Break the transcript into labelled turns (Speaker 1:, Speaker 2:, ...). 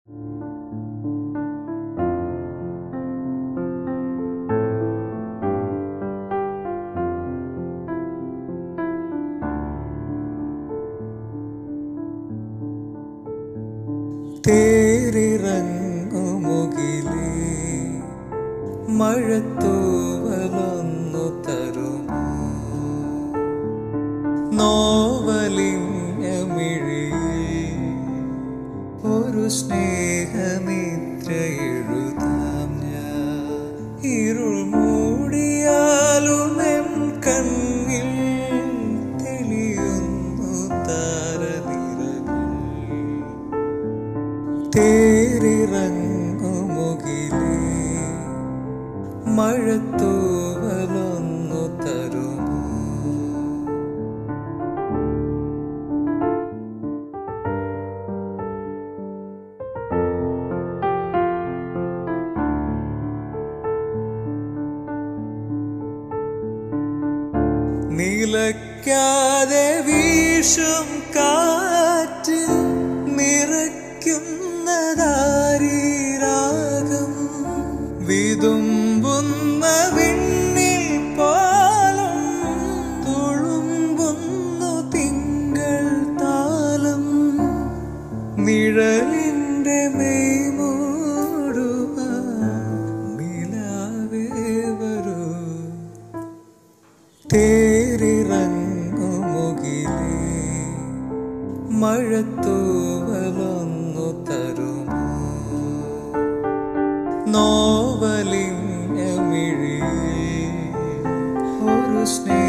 Speaker 1: തേരിറങ്ങുമുകിലേ മഴത്തൂവലൊന്നു തരുമോ നോവലിങ്ങമിഴിയിൽ ഒരു സ്നേഹനിദ്ര എഴുതാം ഞാൻ ഇരുൾ മൂടിയാലും എൻ കണ്ണിൽ തെളിയുന്നു താരനിരകൾ തേരിറങ്ങുമുകിലേ മഴത്തൂവലൊന്നു തരുമോ നിലയ്ക്കാതെ വീശും കാറ്റ് നിറയ്ക്കുന്നതാരീരാഗം വിതുമ്പുന്ന വിണ്ണിൽ പാലം തുളുമ്പുന്നു തിങ്കൾ താലം നിഴലിന്റെ മെയ്മൂടുക നിലാവേ വരൂ തേരിറങ്ങുമുകിലേ മഴത്തൂവലൊന്നു തരുമോ നോവലിങ്ങമിഴിയിൽ ഒരു സ്നേഹ